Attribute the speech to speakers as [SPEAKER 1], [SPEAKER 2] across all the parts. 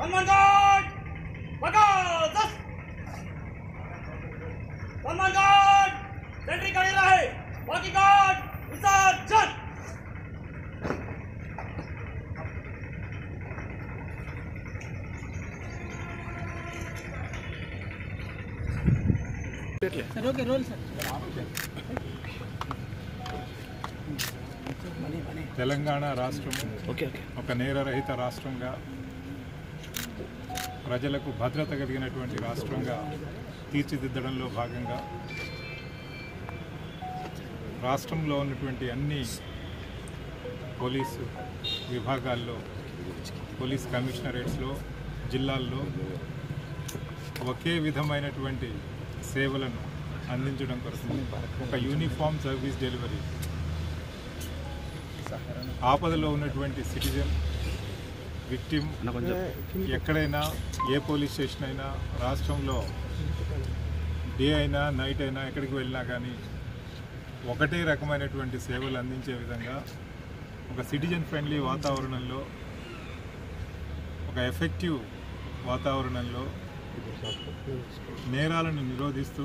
[SPEAKER 1] Salman guard बगावत Salman guard Sentry कडेला आहे बाकी गार्ड विसर्जन
[SPEAKER 2] sir okay role sir
[SPEAKER 3] Telangana రాష్ట్రం ఒక నేరరహిత రాష్ట్రంగా ప్రజలకు భద్రత కలిగినటువంటి రాష్ట్రంగా తీర్చిదిద్దడంలో భాగంగా రాష్ట్రంలో ఉన్నటువంటి అన్ని పోలీసు విభాగాల్లో పోలీస్ కమిషనరేట్స్లో జిల్లాల్లో ఒకే విధమైనటువంటి సేవలను అందించడం కొరకు ఒక యూనిఫామ్ సర్వీస్ డెలివరీ ఆపదలో ఉన్నటువంటి సిటిజన్ విక్టిమ్ ఎక్కడైనా ఏ పోలీస్ స్టేషన్ అయినా రాష్ట్రంలో డే అయినా నైట్ అయినా ఎక్కడికి వెళ్ళినా కానీ ఒకటే రకమైనటువంటి సేవలు అందించే విధంగా ఒక సిటిజన్ ఫ్రెండ్లీ వాతావరణంలో ఒక ఎఫెక్టివ్ వాతావరణంలో నేరాలను నిరోధిస్తూ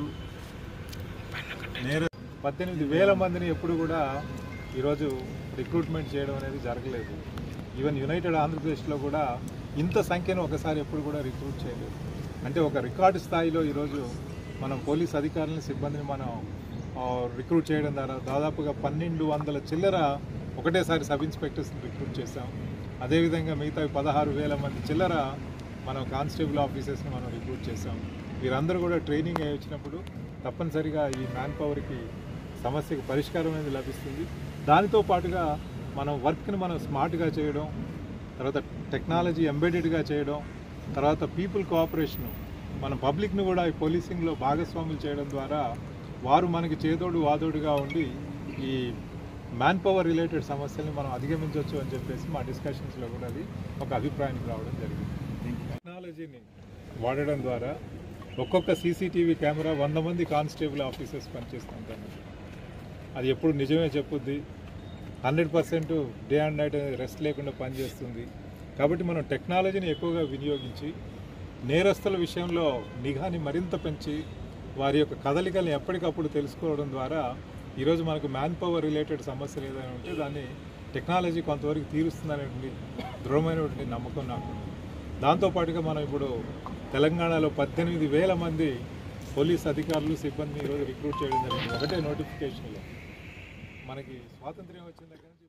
[SPEAKER 3] నేర పద్దెనిమిది వేల మందిని ఎప్పుడు కూడా ఈరోజు రిక్రూట్మెంట్ చేయడం అనేది జరగలేదు ఈవెన్ యునైటెడ్ ఆంధ్రప్రదేశ్లో కూడా ఇంత సంఖ్యను ఒకసారి ఎప్పుడు కూడా రిక్రూట్ చేయలేదు అంటే ఒక రికార్డు స్థాయిలో ఈరోజు మనం పోలీస్ అధికారులని సిబ్బందిని మనం ఆ, రిక్రూట్ చేయడం ద్వారా దాదాపుగా పన్నెండు వందల చిల్లర ఒకటేసారి సబ్ ఇన్స్పెక్టర్స్ని రిక్రూట్ చేశాం అదేవిధంగా మిగతా పదహారు వేల మంది చిల్లర మనం కానిస్టేబుల్ ఆఫీసర్స్ని మనం రిక్రూట్ చేశాం వీరందరూ కూడా ట్రైనింగ్ అయి వచ్చినప్పుడు తప్పనిసరిగా ఈ మ్యాన్ పవర్కి సమస్యకు పరిష్కారం అనేది లభిస్తుంది దానితో పాటుగా మనం వర్క్ని మనం స్మార్ట్గా చేయడం తర్వాత టెక్నాలజీ ఎంబెడెడ్గా చేయడం తర్వాత పీపుల్ కోఆపరేషను మన పబ్లిక్ను కూడా ఈ పోలీసింగ్లో భాగస్వాములు చేయడం ద్వారా వారు మనకి చేదోడు వాదోడుగా ఉండి ఈ మ్యాన్ పవర్ రిలేటెడ్ సమస్యల్ని మనం అధిగమించవచ్చు అని చెప్పేసి మా డిస్కషన్స్లో కూడా అది ఒక అభిప్రాయానికి రావడం జరిగింది టెక్నాలజీని వాడడం ద్వారా ఒక్కొక్క సీసీటీవీ కెమెరా వంద మంది కానిస్టేబుల్ ఆఫీసర్స్ పనిచేస్తుంటారు అది ఎప్పుడు నిజమే చెప్పుద్ది hundred percent day and night rest లేకుండా పనిచేస్తుంది కాబట్టి మనం టెక్నాలజీని ఎక్కువగా వినియోగించి నేరస్తుల విషయంలో నిఘాని మరింత పెంచి వారి యొక్క కదలికల్ని ఎప్పటికప్పుడు తెలుసుకోవడం ద్వారా ఈరోజు మనకు మ్యాన్ పవర్ రిలేటెడ్ సమస్యలు ఏదైనా ఉంటే దాన్ని టెక్నాలజీ కొంతవరకు తీరుస్తుందనేటువంటి దృఢమైనటువంటి నమ్మకం నాకు ఉంది. దాంతోపాటుగా మనం ఇప్పుడు తెలంగాణలో పద్దెనిమిది వేల మంది పోలీస్ అధికారులు సిబ్బందిని ఈరోజు రిక్రూట్ చేయడం జరిగింది ఒకటే నోటిఫికేషన్లో మనకి స్వాతంత్ర్యం వచ్చిన దగ్గర నుంచి